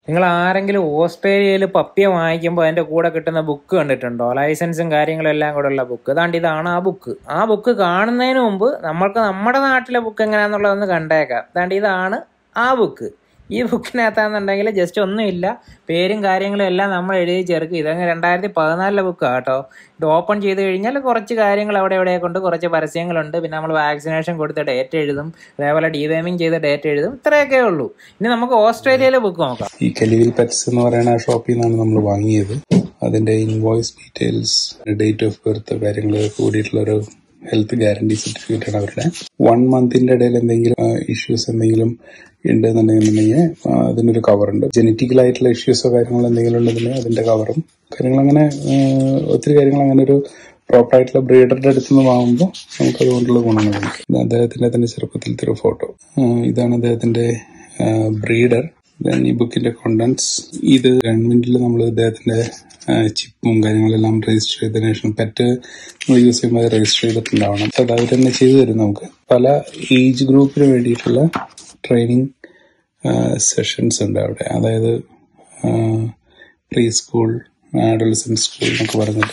നിങ്ങൾ ആരെങ്കിലും ഓസ്ട്രേലിയയിൽ പപ്പിയെ വാങ്ങിക്കുമ്പോൾ അതിന്റെ കൂടെ കിട്ടുന്ന ബുക്ക് കണ്ടിട്ടുണ്ടോ ലൈസൻസും കാര്യങ്ങളും എല്ലാം കൂടെ ഉള്ള ബുക്ക് അതാണ്ട് ഇതാണ് ആ ബുക്ക് ആ ബുക്ക് കാണുന്നതിന് മുമ്പ് നമ്മൾക്ക് നമ്മുടെ നാട്ടിലെ ബുക്ക് എങ്ങനെയാണെന്നുള്ളതൊന്ന് കണ്ടേക്കാം അതാണ്ട് ഇതാണ് ആ ബുക്ക് ഈ ബുക്കിനകത്താണെന്നുണ്ടെങ്കിൽ ജസ്റ്റ് ഒന്നുമില്ല പേരും കാര്യങ്ങളും എല്ലാം നമ്മൾ എഴുതി ചേർക്കും ഇതങ്ങ് രണ്ടായിരത്തി പതിനാലിലെ ബുക്കാണ് കേട്ടോ ഇത് ഓപ്പൺ ചെയ്ത് കഴിഞ്ഞാൽ കുറച്ച് കാര്യങ്ങൾ അവിടെ ഇവിടെ കൊണ്ട് കുറച്ച് പരസ്യങ്ങളുണ്ട് പിന്നെ നമ്മൾ വാക്സിനേഷൻ കൊടുത്ത ഡേറ്റ് എഴുതും അതേപോലെ ഡിവേമിങ് ചെയ്ത ഡേറ്റ് എഴുതും ഇത്രയൊക്കെ ഉള്ളൂ ഇനി നമുക്ക് ഓസ്ട്രേലിയയിലെ ബുക്ക് നോക്കാം ഈ കലിവിൽ പെറ്റ്സ് എന്ന് പറയുന്ന ആ ഷോപ്പിൽ നിന്നാണ് നമ്മൾ വാങ്ങിയത് അതിന്റെ invoice details date of birth കാര്യങ്ങൾ കൂടിയിട്ടുള്ള ഒരു ഹെൽത്ത് ഗ്യാരണ്ടി സർട്ടിഫിക്കറ്റ് ആണ് അവരുടെ വൺ മന്തിന്റെ ഇടയിൽ എന്തെങ്കിലും ഇഷ്യൂസ് എന്തെങ്കിലും ഉണ്ടെന്നുണ്ടെന്നുണ്ടെങ്കിൽ ആ, അതിനൊരു കവറുണ്ട് ജനറ്റിക്കൽ ആയിട്ടുള്ള ഇഷ്യൂസോ കാര്യങ്ങളോ എന്തെങ്കിലും ഉണ്ടെന്നുണ്ടെങ്കിൽ അതിന്റെ കവറും കാര്യങ്ങൾ അങ്ങനെ ആ, ഒത്തിരി കാര്യങ്ങൾ അങ്ങനെ ഒരു പ്രോപ്പർ ആയിട്ടുള്ള ബ്രീഡറുടെ അടുത്ത് നിന്ന് വാങ്ങുമ്പോൾ നമുക്ക് അതുകൊണ്ടുള്ള ഗുണങ്ങളുണ്ട് ഇത് അദ്ദേഹത്തിന്റെ തന്നെ ചെറുപ്പത്തിലത്തെ ഒരു ഫോട്ടോ ഇതാണ് അദ്ദേഹത്തിന്റെ ബ്രീഡർ ദെൻ ഈ ബുക്കിന്റെ കോണ്ടന്റ്സ് ഇത് ഗവൺമെന്റിൽ നമ്മൾ ഇദ്ദേഹത്തിന്റെ ചിപ്പും കാര്യങ്ങളെല്ലാം രജിസ്റ്റർ ചെയ്തതിനു ശേഷം പെറ്റ് നമ്മൾ യൂസ് ചെയ്യുമ്പോൾ അത് രജിസ്റ്റർ ചെയ്തിട്ടുണ്ടാവണം അത് അവർ തന്നെ ചെയ്തു തരും നമുക്ക് പല ഏജ് ഗ്രൂപ്പിന് വേണ്ടിയിട്ടുള്ള ട്രെയിനിങ് സെഷൻസ് ഉണ്ട് അവിടെ അതായത് പ്രീ സ്കൂൾ അഡോളസെന്റ് സ്കൂൾ എന്നൊക്കെ പറഞ്ഞിട്ട്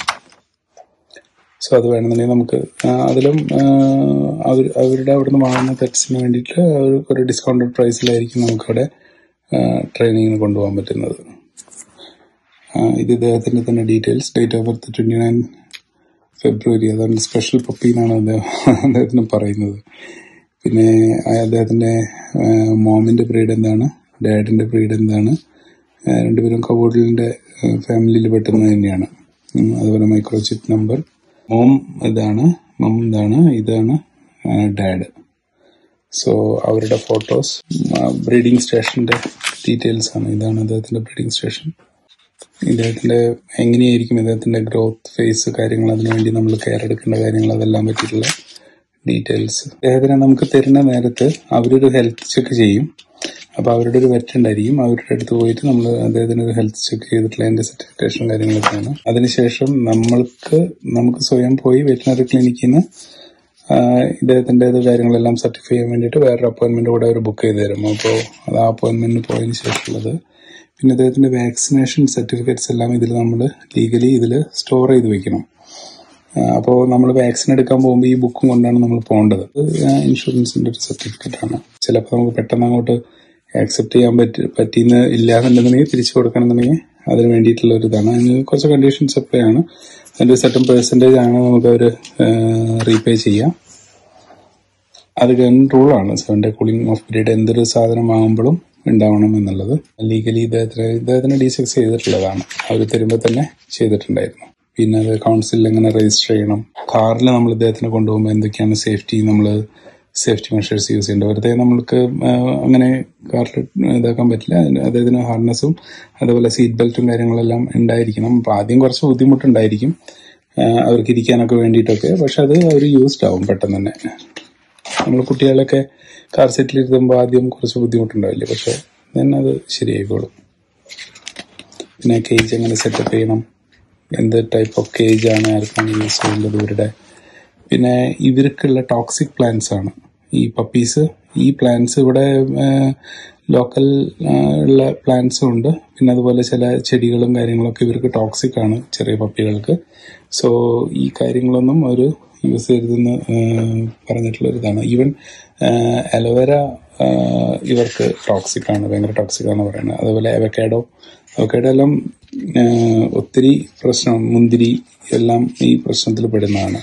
സോ അത് വേണമെന്നുണ്ടെങ്കിൽ നമുക്ക് ആ, അതിലും ആ, അവർ അവരുടെ അവിടുന്ന് വാങ്ങുന്ന പെറ്റ്സിന് വേണ്ടിയിട്ട് ഒരു- ഒരു ഡിസ്കൗണ്ടഡ് പ്രൈസിലായിരിക്കും നമുക്കവിടെ ട്രെയിനിങ്ങിന് കൊണ്ടുപോകാൻ പറ്റുന്നത് ആ, ഇത് ഇദ്ദേഹത്തിന്റെ തന്നെ details date of birth twenty nine ഫെബ്രുവരി അതാണ് സ്പെഷ്യൽ പപ്പി എന്നാണ് അദ്ദേഹം അദ്ദേഹത്തിന് പറയുന്നത് പിന്നെ ആ അദ്ദേഹത്തിന്റെ മോമിന്റെ ബ്രീഡ് എന്താണ് ഡാഡിന്റെ ബ്രീഡ് എന്താണ് ആ, രണ്ടുപേരും കവോഡിലിന്റെ ഫാമിലിയിൽ പെട്ടുന്നത് തന്നെയാണ് ഉം, അതുപോലെ മൈക്രോചിപ്പ് നമ്പർ മോം ഇതാണ് മം ഇതാണ് ഇതാണ് ഡാഡ് സോ അവരുടെ ഫോട്ടോസ് ബ്രീഡിംഗ് സ്റ്റേഷന്റെ ഡീറ്റെയിൽസ് ആണ് ഇതാണ് അദ്ദേഹത്തിന്റെ ബ്രീഡിംഗ് സ്റ്റേഷൻ ഇദ്ദേഹത്തിന്റെ എങ്ങനെയായിരിക്കും ഇദ്ദേഹത്തിന്റെ ഗ്രോത്ത് ഫേസ് കാര്യങ്ങൾ അതിനുവേണ്ടി നമ്മൾ കെയർ എടുക്കേണ്ട കാര്യങ്ങൾ അതെല്ലാം പറ്റിയിട്ടുള്ള ഡീറ്റെയിൽസ് ഇദ്ദേഹത്തിനെ നമുക്ക് തരുന്ന നേരത്ത് അവരൊരു ഹെൽത്ത് ചെക്ക് ചെയ്യും അപ്പൊ അവരുടെ ഒരു വെറ്റ് ഉണ്ടായിരിക്കും അവരുടെ അടുത്ത് പോയിട്ട് നമ്മൾ അദ്ദേഹത്തിന് ഒരു ഹെൽത്ത് ചെക്ക് ചെയ്തിട്ടുള്ള അതിന്റെ സർട്ടിഫിക്കേഷൻ കാര്യങ്ങളൊക്കെയാണ് അതിനുശേഷം നമ്മൾക്ക് നമുക്ക് സ്വയം പോയി വെറ്റിനറി ക്ലിനിക്കിൽ നിന്ന് ഇദ്ദേഹത്തിന്റെ കാര്യങ്ങളെല്ലാം സർട്ടിഫൈ ചെയ്യാൻ വേണ്ടിയിട്ട് വേറൊരു അപ്പോയിന്റ്മെന്റ് കൂടെ അവർ ബുക്ക് ചെയ്ത് തരും അപ്പോൾ അത് ആ അപ്പോയിന്റ്മെന്റിന് പോയതിനു ശേഷമുള്ളത് പിന്നെ ഇദ്ദേഹത്തിന്റെ വാക്സിനേഷൻ സർട്ടിഫിക്കറ്റ്സ് എല്ലാം ഇതിൽ നമ്മൾ ലീഗലി ഇതിൽ സ്റ്റോർ ചെയ്ത് വെക്കണം അപ്പോൾ നമ്മൾ വാക്സിൻ എടുക്കാൻ പോകുമ്പോൾ ഈ ബുക്കും കൊണ്ടാണ് നമ്മൾ പോകേണ്ടത് ഇൻഷുറൻസിന്റെ ഒരു സർട്ടിഫിക്കറ്റ് ആണ് ചിലപ്പോൾ നമുക്ക് പെട്ടെന്ന് അങ്ങോട്ട് ആക്സെപ്റ്റ് ചെയ്യാൻ പറ്റി പറ്റിയെന്ന് ഇല്ലാന്നുണ്ടെന്നുണ്ടെങ്കിൽ തിരിച്ചു കൊടുക്കണമെന്നുണ്ടെങ്കിൽ അതിന് വേണ്ടിയിട്ടുള്ള ഒരു ഇതാണ് അതിന് കുറച്ച് കണ്ടീഷൻസ് ഒക്കെ ആണ് അതിന്റെ സർട്ടൻ പെർസെൻറ്റേജ് ആണ് നമുക്ക് അവർ റീപേ ചെയ്യാം അത് ഗവൺമെന്റ് റൂളാണ് സെവൻ കൂളിംഗ് ഓഫ് പീരീഡ് എന്തൊരു സാധനം വാങ്ങുമ്പോഴും ഉണ്ടാവണം എന്നുള്ളത് ലീഗലി ഇദ്ദേഹത്തിന് ഇദ്ദേഹത്തിന് ഡീസെക്സ് ചെയ്തിട്ടുള്ളതാണ് അവർ തരുമ്പോൾ തന്നെ ചെയ്തിട്ടുണ്ടായിരുന്നു പിന്നെ അത് കൗൺസിലിൽ എങ്ങനെ രജിസ്റ്റർ ചെയ്യണം കാറിൽ നമ്മൾ ഇദ്ദേഹത്തിന് കൊണ്ടുപോകുമ്പോൾ എന്തൊക്കെയാണ് സേഫ്റ്റി നമ്മൾ സേഫ്റ്റി മെഷേഴ്സ് യൂസ് ചെയ്യേണ്ടത് വെറുതെ നമ്മൾക്ക് ആ, അങ്ങനെ കാറിൽ ഇതാക്കാൻ പറ്റില്ല അതിന് അദ്ദേഹത്തിന് ഹാർനസും അതുപോലെ സീറ്റ് ബെൽറ്റും കാര്യങ്ങളെല്ലാം ഉണ്ടായിരിക്കണം അപ്പൊ ആദ്യം കുറച്ച് ബുദ്ധിമുട്ടുണ്ടായിരിക്കും ആ, അവർക്ക് ഇരിക്കാനൊക്കെ വേണ്ടിയിട്ടൊക്കെ പക്ഷെ അത് അവർ യൂസ്ഡ് ആവും പെട്ടെന്ന് തന്നെ നമ്മൾ കുട്ടികളൊക്കെ കാർ സീറ്റിൽ ഇരുത്തുമ്പോൾ ആദ്യം കുറച്ച് ബുദ്ധിമുട്ടുണ്ടാവില്ലേ പക്ഷെ then അത് ശരിയായിക്കോളും പിന്നെ കേജ് എങ്ങനെ സെറ്റപ്പ് ചെയ്യണം എന്ത് ടൈപ്പ് ഓഫ് കേജ് ആണ് ആർക്കാണ് യൂസ് ചെയ്യേണ്ടത് ഇവരുടെ പിന്നെ ഇവർക്കുള്ള ടോക്സിക് പ്ലാന്റ്സ് ആണ് ഈ പപ്പീസ് ഈ പ്ലാന്റ്സ് ഇവിടെ ലോക്കൽ ഉള്ള പ്ലാന്റ്സും ഉണ്ട് പിന്നെ അതുപോലെ ചില ചെടികളും കാര്യങ്ങളൊക്കെ ഇവർക്ക് ടോക്സിക് ആണ് ചെറിയ പപ്പികൾക്ക് സോ ഈ കാര്യങ്ങളൊന്നും ഒരു യൂസ് ചെയ്യരുതെന്ന് ഏഹ്, പറഞ്ഞിട്ടുള്ള ഒരു ഇതാണ് ഈവൻ അലോവേര ഇവർക്ക് ടോക്സിക് ആണ് ഭയങ്കര ടോക്സിക് ആണ് പറയുന്നത് അതുപോലെ അവക്കാഡോ അവക്കാഡോ എല്ലാം ഏഹ്, ഒത്തിരി പ്രശ്നം മുന്തിരി എല്ലാം ഈ പ്രശ്നത്തിൽ പെടുന്നതാണ്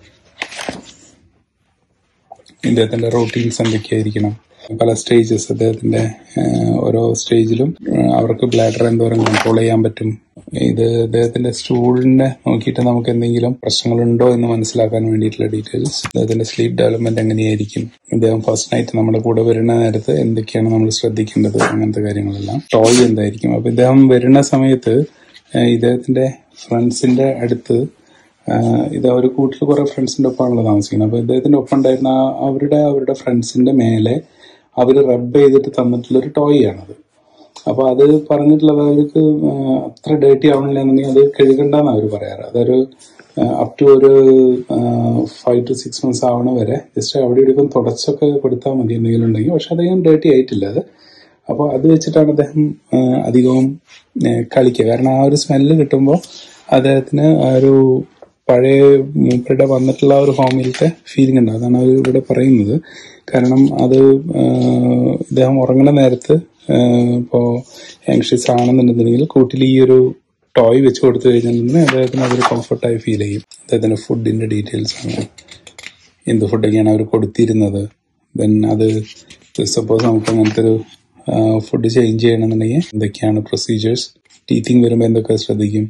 ഇദ്ദേഹത്തിന്റെ റൂട്ടീൻസ് എന്തൊക്കെയായിരിക്കണം പല സ്റ്റേജസ് അദ്ദേഹത്തിന്റെ ആഹ്, ഓരോ സ്റ്റേജിലും ആഹ്, അവർക്ക് ബ്ലാഡർ എന്തോരം കൺട്രോൾ ചെയ്യാൻ പറ്റും ഇത് അദ്ദേഹത്തിന്റെ സ്റ്റൂളിനെ നോക്കിയിട്ട് നമുക്ക് എന്തെങ്കിലും പ്രശ്നങ്ങളുണ്ടോ എന്ന് മനസ്സിലാക്കാൻ വേണ്ടിയിട്ടുള്ള ഡീറ്റെയിൽസ് അദ്ദേഹത്തിന്റെ സ്ലീപ്പ് ഡെവലപ്മെന്റ് എങ്ങനെയായിരിക്കും ഇദ്ദേഹം ഫസ്റ്റ് നൈറ്റ് നമ്മുടെ കൂടെ വരുന്ന നേരത്ത് എന്തൊക്കെയാണ് നമ്മൾ ശ്രദ്ധിക്കേണ്ടത് അങ്ങനത്തെ കാര്യങ്ങളെല്ലാം ടോയ് എന്തായിരിക്കും അപ്പൊ ഇദ്ദേഹം വരുന്ന സമയത്ത് ആഹ്, ഇദ്ദേഹത്തിന്റെ ഫ്രണ്ട്സിന്റെ അടുത്ത് ആഹ് ഇത് ഒരു കൂട്ടിൽ കുറെ ഫ്രണ്ട്സിന്റെ ഒപ്പമാണല്ലോ താമസിക്കുന്നത് അപ്പൊ ഇദ്ദേഹത്തിന്റെ ഒപ്പം ഉണ്ടായിരുന്ന ആ അവരുടെ അവരുടെ ഫ്രണ്ട്സിന്റെ മേലെ അവര് റബ്ബ് ചെയ്തിട്ട് തന്നിട്ടുള്ള ഒരു ടോയ് ആണത് അപ്പൊ അത് പറഞ്ഞിട്ടുള്ളത് അവർക്ക് ആഹ് അത്ര ഡേർട്ടി ആവണില്ല എന്നുണ്ടെങ്കിൽ അത് കഴുകണ്ടെന്ന് അവർ പറയാറ് അതൊരു അപ് ടു ഒരു ഫൈവ് ടു സിക്സ് മന്ത്സ് ആവണ വരെ ജസ്റ്റ് അവിടെ ഇവിടെ തുടച്ചൊക്കെ കൊടുത്താൽ മതി എന്തെങ്കിലും ഉണ്ടെങ്കിൽ പക്ഷെ അധികം ഡേർട്ടി ആയിട്ടില്ല അത് അപ്പോൾ അത് വെച്ചിട്ടാണ് അദ്ദേഹം ആ, അധികവും ആ, കളിക്കുക കാരണം ആ ഒരു സ്മെല്ല് കിട്ടുമ്പോൾ അദ്ദേഹത്തിന് ആ ഒരു പഴയ മൂപ്പരുടെ വന്നിട്ടുള്ള ആ ഒരു ഹോമിലത്തെ ഫീലിംഗ് ഉണ്ട് അതാണ് അവർ ഇവിടെ പറയുന്നത് കാരണം അത് ആ, ഇദ്ദേഹം ഉറങ്ങുന്ന നേരത്ത് ഇപ്പോൾ ആങ്ഷ്യസ് ആണെന്നുണ്ടെന്നുണ്ടെങ്കിൽ കൂട്ടിൽ ഈ ഒരു ടോയ് വെച്ച് കൊടുത്തു കഴിഞ്ഞിട്ടുണ്ടെങ്കിൽ അദ്ദേഹത്തിന് അതൊരു കംഫർട്ടായി ഫീൽ ചെയ്യും അദ്ദേഹത്തിന്റെ ഫുഡിന്റെ ഡീറ്റെയിൽസ് ആണ് എന്ത് ഫുഡൊക്കെയാണ് അവർ കൊടുത്തിരുന്നത് ദെൻ അത് സപ്പോസ് നമുക്ക് അങ്ങനത്തെ ഒരു ഫുഡ് ചേഞ്ച് ചെയ്യണമെന്നുണ്ടെങ്കിൽ എന്തൊക്കെയാണ് പ്രൊസീജിയേഴ്സ് ടീത്തിങ് വരുമ്പോൾ എന്തൊക്കെ ശ്രദ്ധിക്കും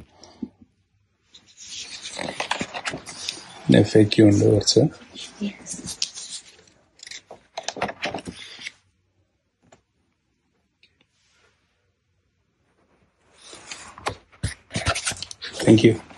എഫ് എ ക്യൂ ഉണ്ട് കുറച്ച് താങ്ക് യു